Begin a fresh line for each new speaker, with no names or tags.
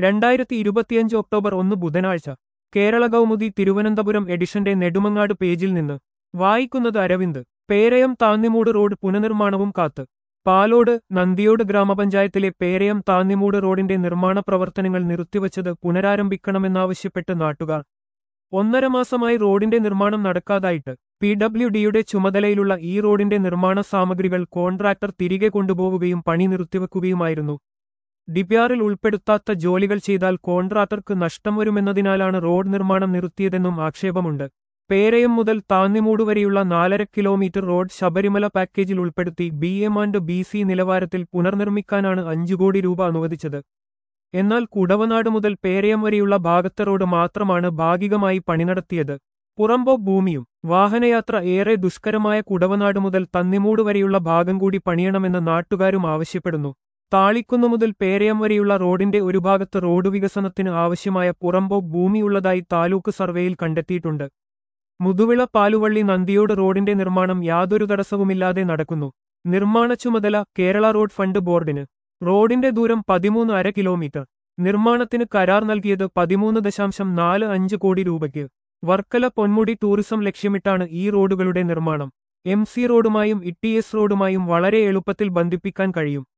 രണ്ടായിരത്തി ഇരുപത്തിയഞ്ച് ഒക്ടോബർ ഒന്ന് ബുധനാഴ്ച കേരള കൗമുദി തിരുവനന്തപുരം എഡിഷന്റെ നെടുമങ്ങാട് പേജിൽ നിന്ന് വായിക്കുന്നത് അരവിന്ദ് പേരയം താന്നിമൂട് റോഡ് പുനർനിർമ്മാണവും കാത്ത് പാലോട് നന്ദിയോട് ഗ്രാമപഞ്ചായത്തിലെ പേരയം താന്നിമൂട് റോഡിന്റെ നിർമ്മാണ പ്രവർത്തനങ്ങൾ നിർത്തിവച്ചത് പുനരാരംഭിക്കണമെന്നാവശ്യപ്പെട്ട് നാട്ടുകാർ ഒന്നര മാസമായി റോഡിന്റെ നിർമ്മാണം നടക്കാതായിട്ട് പി ഡബ്ല്യു ഡിയുടെ ചുമതലയിലുള്ള ഈ റോഡിന്റെ നിർമ്മാണ സാമഗ്രികൾ കോൺട്രാക്ടർ തിരികെ കൊണ്ടുപോവുകയും പണി നിർത്തിവെക്കുകയുമായിരുന്നു ഡിപ്യാറിൽ ഉൾപ്പെടുത്താത്ത ജോലികൾ ചെയ്താൽ കോൺട്രാക്ടർക്ക് നഷ്ടം വരുമെന്നതിനാലാണ് റോഡ് നിർമ്മാണം നിർത്തിയതെന്നും ആക്ഷേപമുണ്ട് പേരയം മുതൽ താന്നിമൂട് വരെയുള്ള നാലര കിലോമീറ്റർ റോഡ് ശബരിമല പാക്കേജിൽ ഉൾപ്പെടുത്തി B M and B C നിലവാരത്തിൽ പുനർനിർമ്മിക്കാനാണ് അഞ്ചു കോടി രൂപ അനുവദിച്ചത് എന്നാൽ കുടവനാട് മുതൽ പേരയം വരെയുള്ള ഭാഗത്തെ റോഡ് മാത്രമാണ് ഭാഗികമായി പണി നടത്തിയത് പുറമ്പോ ഭൂമിയും വാഹനയാത്ര ഏറെ ദുഷ്കരമായ കുടവനാട് മുതൽ തന്നിമൂട് വരെയുള്ള ഭാഗം കൂടി പണിയണമെന്ന് നാട്ടുകാരും ആവശ്യപ്പെടുന്നു താളിക്കുന്നു മുതൽ പേരയം വരെയുള്ള റോഡിന്റെ ഒരു ഭാഗത്ത് റോഡ് വികസനത്തിന് ആവശ്യമായ പുറമ്പോ ഭൂമിയുള്ളതായി താലൂക്ക് സർവേയിൽ കണ്ടെത്തിയിട്ടുണ്ട് മുതുവിള പാലുവള്ളി നന്ദിയോട് റോഡിന്റെ നിർമ്മാണം യാതൊരു തടസ്സവുമില്ലാതെ നടക്കുന്നു നിർമ്മാണ ചുമതല കേരള റോഡ് ഫണ്ട് ബോർഡിന് റോഡിന്റെ ദൂരം പതിമൂന്ന് അര കിലോമീറ്റർ നിർമ്മാണത്തിന് കരാർ നൽകിയത് പതിമൂന്ന് ദശാംശം നാല് അഞ്ച് കോടി രൂപയ്ക്ക് വർക്കല പൊന്മുടി ടൂറിസം ലക്ഷ്യമിട്ടാണ് ഈ റോഡുകളുടെ നിർമ്മാണം എം സി റോഡുമായും ഇ ടി എസ് റോഡുമായും വളരെ എളുപ്പത്തിൽ ബന്ധിപ്പിക്കാൻ കഴിയും